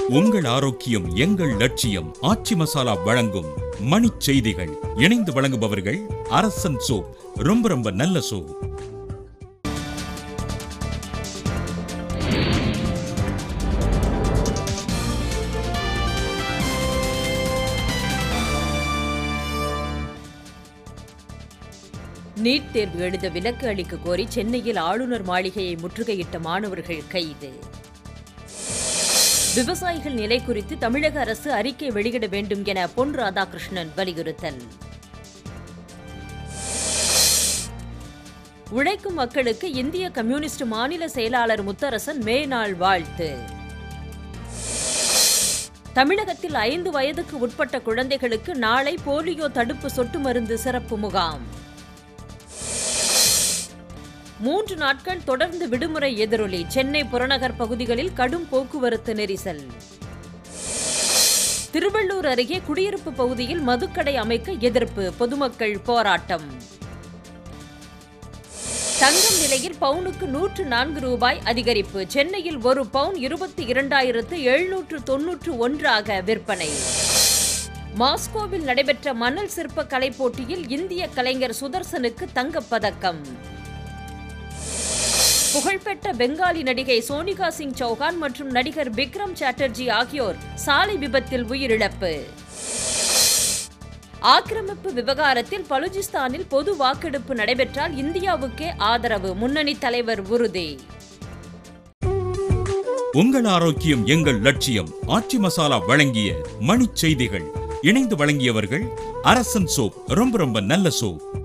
உங்கள் ஆரோக்கியம் எங்கள் லட்சியம் ஆச்சி மசாலா வழங்கும் மணிச் செய்திகள் இணைந்து வழங்குபவர்கள் அரசன் சோப் ரொம்ப ரொம்ப நல்ல சோப் நீட் தேர்வு எழுத விலக்கு அளிக்க கோரி சென்னையில் ஆளுநர் மாளிகையை முற்றுகையிட்ட மாணவர்கள் கைது விவசாயிகள் நிலை குறித்து தமிழக அரசு அறிக்கை வெளியிட வேண்டும் என பொன் ராதாகிருஷ்ணன் வலியுறுத்தல் உழைக்கும் மக்களுக்கு இந்திய கம்யூனிஸ்ட் மாநில செயலாளர் முத்தரசன் மே நாள் வாழ்த்து தமிழகத்தில் ஐந்து வயதுக்கு உட்பட்ட குழந்தைகளுக்கு நாளை போலியோ தடுப்பு சொட்டு மருந்து சிறப்பு முகாம் மூன்று நாட்கள் தொடர்ந்து விடுமுறை எதிரொலி சென்னை புறநகர் பகுதிகளில் கடும் போக்குவரத்து நெரிசல் திருவள்ளூர் அருகே குடியிருப்பு பகுதியில் மதுக்கடை அமைக்க எதிர்ப்பு பொதுமக்கள் போராட்டம் தங்கம் விலையில் பவுனுக்கு நூற்று நான்கு ரூபாய் அதிகரிப்பு சென்னையில் ஒரு பவுன் இருபத்தி இரண்டாயிரத்து எழுநூற்று தொன்னூற்று ஒன்றாக விற்பனை மாஸ்கோவில் நடைபெற்ற மணல் சிற்ப கலை போட்டியில் இந்திய கலைஞர் சுதர்சனுக்கு தங்கப்பதக்கம் புகழ்பெற்ற பெங்காலி நடிகை சோனிகா சிங் சௌகான் மற்றும் நடிகர் விக்ரம் சாட்டர்ஜி ஆகியோர் சாலை விபத்தில் உயிரிழப்பு ஆக்கிரமிப்பு விவகாரத்தில் பலுஜிஸ்தானில் பொது வாக்கெடுப்பு நடைபெற்றால் இந்தியாவுக்கே ஆதரவு முன்னணி தலைவர் உறுதி உங்கள் ஆரோக்கியம் எங்கள் லட்சியம் ஆச்சி மசாலா வழங்கிய மணிச் செய்திகள் இணைந்து வழங்கியவர்கள் அரசன் சோப் ரொம்ப ரொம்ப நல்ல சோப்